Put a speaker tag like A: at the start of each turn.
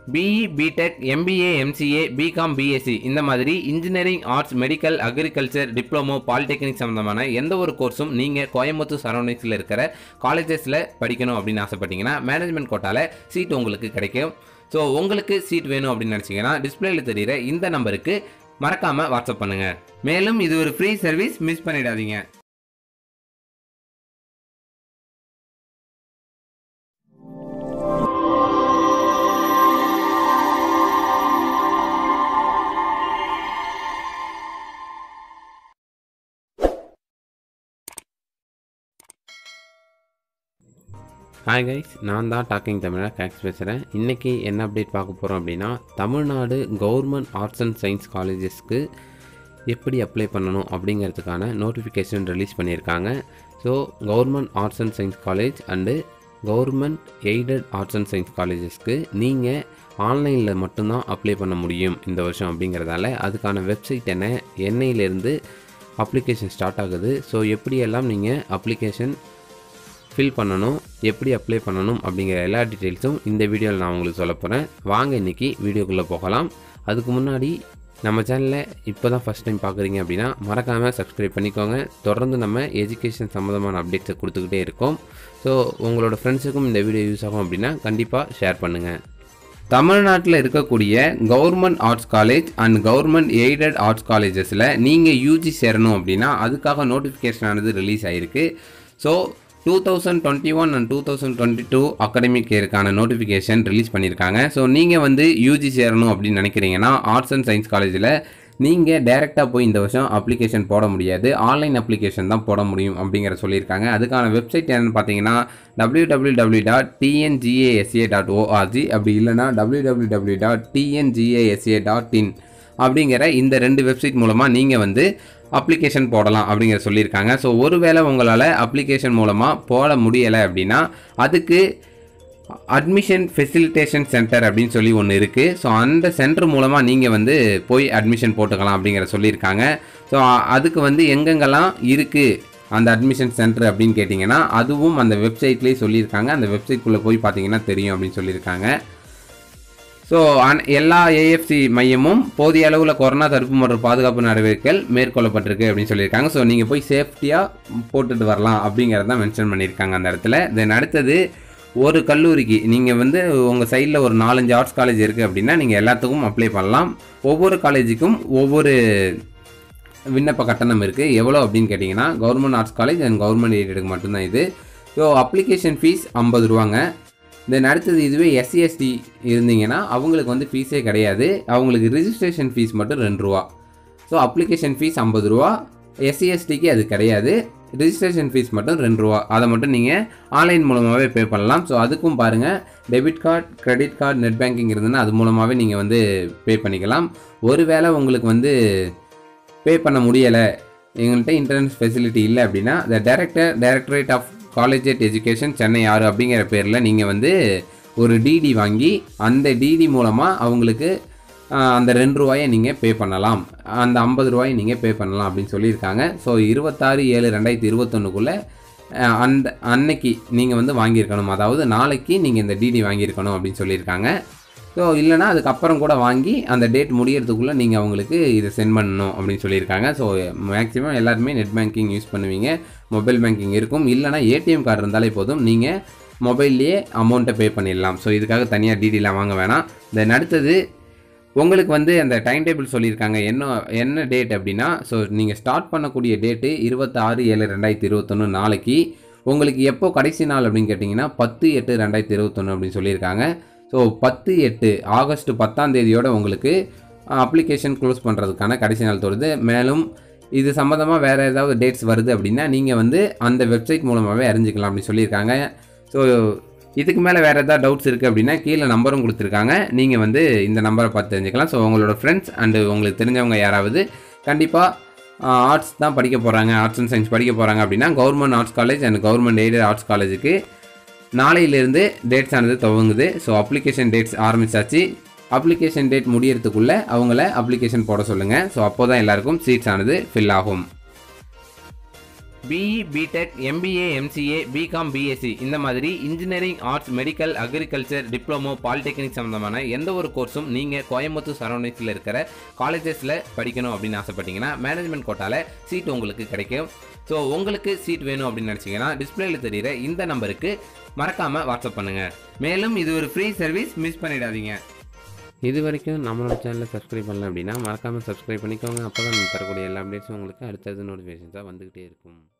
A: BE B Tech MBA MCA B Com BSc இந்த மாதிரி engineering arts medical agriculture diploma polytechnic சம்மந்தமான எந்த ஒரு கோர்ஸும் நீங்கள் கோயம்புத்தூர் சரௌண்டிங்ஸில் இருக்கிற காலேஜஸில் படிக்கணும் அப்படின்னு ஆசைப்பட்டீங்கன்னா மேனேஜ்மெண்ட் கோட்டாவில் சீட் உங்களுக்கு கிடைக்கும் ஸோ உங்களுக்கு சீட் வேணும் அப்படின்னு நினச்சிங்கன்னா டிஸ்பிளேல தெரிகிற இந்த நம்பருக்கு மறக்காமல் வாட்ஸ்அப் பண்ணுங்கள் மேலும் இது ஒரு ஃப்ரீ சர்வீஸ் மிஸ் பண்ணிடாதீங்க ஹாய் கைஸ் நான் தான் டாக்கிங் தமிழா கேக்ஸ் பேசுகிறேன் இன்றைக்கி என்ன அப்டேட் பார்க்க போகிறோம் அப்படின்னா Tamil Nadu government arts and science காலேஜஸ்க்கு எப்படி அப்ளை பண்ணணும் அப்படிங்கிறதுக்கான நோட்டிஃபிகேஷன் ரிலீஸ் பண்ணியிருக்காங்க so government arts and science college and government aided arts and science காலேஜஸ்க்கு நீங்கள் ஆன்லைனில் மட்டும்தான் அப்ளை பண்ண முடியும் இந்த வருஷம் அப்படிங்கிறதால அதுக்கான வெப்சைட் என்ன எண்ணெயிலேருந்து அப்ளிகேஷன் ஸ்டார்ட் ஆகுது ஸோ எப்படியெல்லாம் நீங்கள் அப்ளிகேஷன் ஃபில் பண்ணணும் எப்படி அப்ளை பண்ணணும் அப்படிங்கிற எல்லா டீட்டெயில்ஸும் இந்த வீடியோவில் நான் உங்களுக்கு சொல்ல போகிறேன் வாங்க இன்றைக்கி வீடியோக்குள்ளே போகலாம் அதுக்கு முன்னாடி நம்ம சேனலில் இப்போ தான் ஃபஸ்ட் டைம் பார்க்குறீங்க அப்படின்னா மறக்காமல் சப்ஸ்கிரைப் பண்ணிக்கோங்க தொடர்ந்து நம்ம எஜுகேஷன் சம்மந்தமான அப்டேட்ஸை கொடுத்துக்கிட்டே இருக்கோம் ஸோ உங்களோட ஃப்ரெண்ட்ஸுக்கும் இந்த வீடியோ யூஸ் ஆகும் அப்படின்னா கண்டிப்பாக ஷேர் பண்ணுங்கள் தமிழ்நாட்டில் இருக்கக்கூடிய government arts college and government aided arts காலேஜஸில் நீங்கள் யூஜி சேரணும் அப்படின்னா அதுக்காக நோட்டிஃபிகேஷன் ஆனது ரிலீஸ் ஆகிருக்கு so two thousand twenty one and two thousand twenty two academic இயருக்கான நோட்டிஃபிகேஷன் ரிலீஸ் பண்ணியிருக்காங்க ஸோ நீங்கள் வந்து யூஜி சேரணும் அப்படின்னு நினைக்கிறீங்கன்னா ஆர்ட்ஸ் அண்ட் சயின்ஸ் காலேஜில் நீங்கள் டேரெக்டாக போய் இந்த வருஷம் அப்ளிகேஷன் போட முடியாது ஆன்லைன் அப்ளிகேஷன் தான் போட முடியும் அப்படிங்கிற சொல்லியிருக்காங்க அதுக்கான வெப்சைட் என்னென்னு பார்த்தீங்கன்னா W W W dot TNGASA dot ORG அப்படி இல்லைனா W W W dot TNGASA dot in அப்படிங்கிற இந்த ரெண்டு வெப்சைட் மூலமாக நீங்கள் வந்து அப்ளிகேஷன் போடலாம் அப்படிங்கிற சொல்லியிருக்காங்க ஸோ ஒருவேளை உங்களால் அப்ளிகேஷன் மூலமாக போட முடியலை அப்படின்னா அதுக்கு அட்மிஷன் ஃபெசிலிட்டேஷன் சென்டர் அப்படின்னு சொல்லி ஒன்று இருக்குது ஸோ அந்த சென்டர் மூலமாக நீங்கள் வந்து போய் அட்மிஷன் போட்டுக்கலாம் அப்படிங்கிற சொல்லியிருக்காங்க ஸோ அதுக்கு வந்து எங்கெங்கெல்லாம் இருக்குது அந்த அட்மிஷன் சென்டர் அப்படின்னு கேட்டிங்கன்னா அதுவும் அந்த வெப்சைட்லேயே சொல்லியிருக்காங்க அந்த வெப்சைட்குள்ளே போய் பார்த்தீங்கன்னா தெரியும் அப்படின்னு சொல்லியிருக்காங்க ஸோ அன் எல்லா ஏஎஃப்சி மையமும் போதிய அளவில் கொரோனா தடுப்பு மற்றும் பாதுகாப்பு நடவடிக்கைகள் மேற்கொள்ளப்பட்டிருக்கு அப்படின்னு சொல்லியிருக்காங்க ஸோ நீங்கள் போய் சேஃப்டியாக போட்டுட்டு வரலாம் அப்படிங்கிறத மென்ஷன் பண்ணியிருக்காங்க அந்த இடத்துல தென் அடுத்தது ஒரு கல்லூரிக்கு நீங்கள் வந்து உங்கள் சைடில் ஒரு நாலஞ்சு ஆர்ட்ஸ் காலேஜ் இருக்குது அப்படின்னா நீங்கள் எல்லாத்துக்கும் அப்ளை பண்ணலாம் ஒவ்வொரு காலேஜுக்கும் ஒவ்வொரு விண்ணப்ப கட்டணம் இருக்குது எவ்வளோ அப்படின்னு கேட்டிங்கன்னா government arts college and government எய்டடுக்கு மட்டும்தான் இது ஸோ அப்ளிகேஷன் ஃபீஸ் ஐம்பது ரூபாங்க தென் அடுத்தது இதுவே எஸ்சிஎஸ்டி இருந்தீங்கன்னா அவங்களுக்கு வந்து ஃபீஸே கிடையாது அவங்களுக்கு ரிஜிஸ்ட்ரேஷன் ஃபீஸ் மட்டும் ரெண்டு ரூபா ஸோ அப்ளிகேஷன் ஃபீஸ் ஐம்பது ரூபா எஸ்சிஎஸ்டிக்கு அது கிடையாது ரிஜிஸ்ட்ரேஷன் ஃபீஸ் மட்டும் ரெண்டு ரூபா அதை மட்டும் நீங்கள் ஆன்லைன் மூலமாகவே பே பண்ணலாம் ஸோ அதுக்கும் பாருங்கள் debit card credit card net banking இருந்ததுன்னா அது மூலமாகவே நீங்கள் வந்து பே பண்ணிக்கலாம் ஒருவேளை உங்களுக்கு வந்து பே பண்ண முடியலை எங்கள்கிட்ட இன்டர்நெட் ஃபெசிலிட்டி இல்லை அப்படின்னா the director directorate of college education Chennai ஆறு அப்படிங்கிற பேரில் நீங்கள் வந்து ஒரு டிடி வாங்கி அந்த டிடி மூலமாக அவங்களுக்கு அந்த ரெண்டு ரூபாயை நீங்கள் பே பண்ணலாம் அந்த ஐம்பது ரூபாயை நீங்கள் பே பண்ணலாம் அப்படின்னு சொல்லியிருக்காங்க ஸோ இருபத்தாறு ஏழு ரெண்டாயிரத்தி இருபத்தொன்னுக்குள்ளே அந்த அன்னைக்கு நீங்கள் வந்து வாங்கியிருக்கணும் அதாவது நாளைக்கு நீங்கள் இந்த டிடி வாங்கியிருக்கணும் அப்படின்னு சொல்லியிருக்காங்க ஸோ இல்லைனா அதுக்கப்புறம் கூட வாங்கி அந்த டேட் முடியறதுக்குள்ளே நீங்கள் அவங்களுக்கு இதை சென்ட் பண்ணணும் அப்படின்னு சொல்லியிருக்காங்க ஸோ மேக்ஸிமம் எல்லாருமே நெட் பேங்கிங் யூஸ் பண்ணுவீங்க மொபைல் பேங்கிங் இருக்கும் இல்லைனா ஏடிஎம் கார்டு இருந்தாலே போதும் நீங்கள் மொபைல்லையே அமௌண்ட்டை பே பண்ணிடலாம் ஸோ இதுக்காக தனியாக டிடிலாம் வாங்க வேணாம் தென் அடுத்தது உங்களுக்கு வந்து அந்த டைம் டேபிள் சொல்லியிருக்காங்க என்ன என்ன டேட் அப்படின்னா ஸோ நீங்கள் ஸ்டார்ட் பண்ணக்கூடிய டேட்டு இருபத்தாறு ஏழு ரெண்டாயிரத்தி இருபத்தொன்று நாளைக்கு உங்களுக்கு எப்போ கடைசி நாள் அப்படின்னு கேட்டிங்கன்னா பத்து எட்டு ரெண்டாயிரத்தி இருபத்தொன்று அப்படின்னு சொல்லியிருக்காங்க ஸோ பத்து எட்டு ஆகஸ்ட் பத்தாம் தேதியோட உங்களுக்கு அப்ளிகேஷன் க்ளோஸ் பண்ணுறதுக்கான கடைசி நாள் தொடுது மேலும் இது சம்மந்தமாக வேறு ஏதாவது டேட்ஸ் வருது அப்படின்னா நீங்கள் வந்து அந்த வெப்சைட் மூலமாகவே அறிஞ்சிக்கலாம் அப்படின்னு சொல்லியிருக்காங்க ஸோ இதுக்கு மேலே வேறு ஏதாவது டவுட்ஸ் இருக்குது அப்படின்னா கீழே நம்பரும் கொடுத்துருக்காங்க நீங்கள் வந்து இந்த நம்பரை பார்த்து தெரிஞ்சுக்கலாம் ஸோ உங்களோட ஃப்ரெண்ட்ஸ் அண்டு உங்களுக்கு தெரிஞ்சவங்க யாராவது கண்டிப்பாக ஆர்ட்ஸ் தான் படிக்க போகிறாங்க ஆர்ட்ஸ் அண்ட் சயின்ஸ் படிக்க போகிறாங்க அப்படின்னா government arts college and government aided arts காலேஜுக்கு நாளையிலேருந்து டேட்ஸ் ஆனது துவங்குது ஸோ அப்ளிகேஷன் டேட்ஸ் ஆரம்பிச்சாச்சு அப்ளிகேஷன் டேட் முடியறதுக்குள்ளே அவங்கள அப்ளிகேஷன் போட சொல்லுங்கள் ஸோ அப்போ தான் எல்லாருக்கும் சீட்ஸ் ஆனது ஃபில் ஆகும் BE B Tech MBA MCA B Com BSc இந்த மாதிரி engineering arts medical agriculture diploma polytechnic சம்மந்தமான எந்த ஒரு கோர்ஸும் நீங்கள் கோயம்புத்தூர் சரௌண்டிங்ஸில் இருக்கிற காலேஜஸில் படிக்கணும் அப்படின்னு ஆசைப்பட்டீங்கன்னா மேனேஜ்மெண்ட் கோட்டாவில் சீட் உங்களுக்கு கிடைக்கும் ஸோ உங்களுக்கு சீட் வேணும் அப்படின்னு நினச்சிங்கன்னா டிஸ்பிளேல தெரியிற இந்த நம்பருக்கு மறக்காமல் வாட்ஸ்அப் பண்ணுங்கள் மேலும் இது ஒரு ஃப்ரீ சர்வீஸ் மிஸ் பண்ணிடாதீங்க இது வரைக்கும் நம்மளோட சேனலை சப்ஸ்கிரைப் பண்ணல அப்படின்னா மறக்காமல் சப்ஸ்கிரைப் பண்ணிக்கோங்க அப்போ தான் தரக்கூடிய எல்லா அப்டேட்ஸும் உங்களுக்கு அடுத்தது நோட்டிஃபிகேஷன்ஸாக வந்துக்கிட்டே இருக்கும்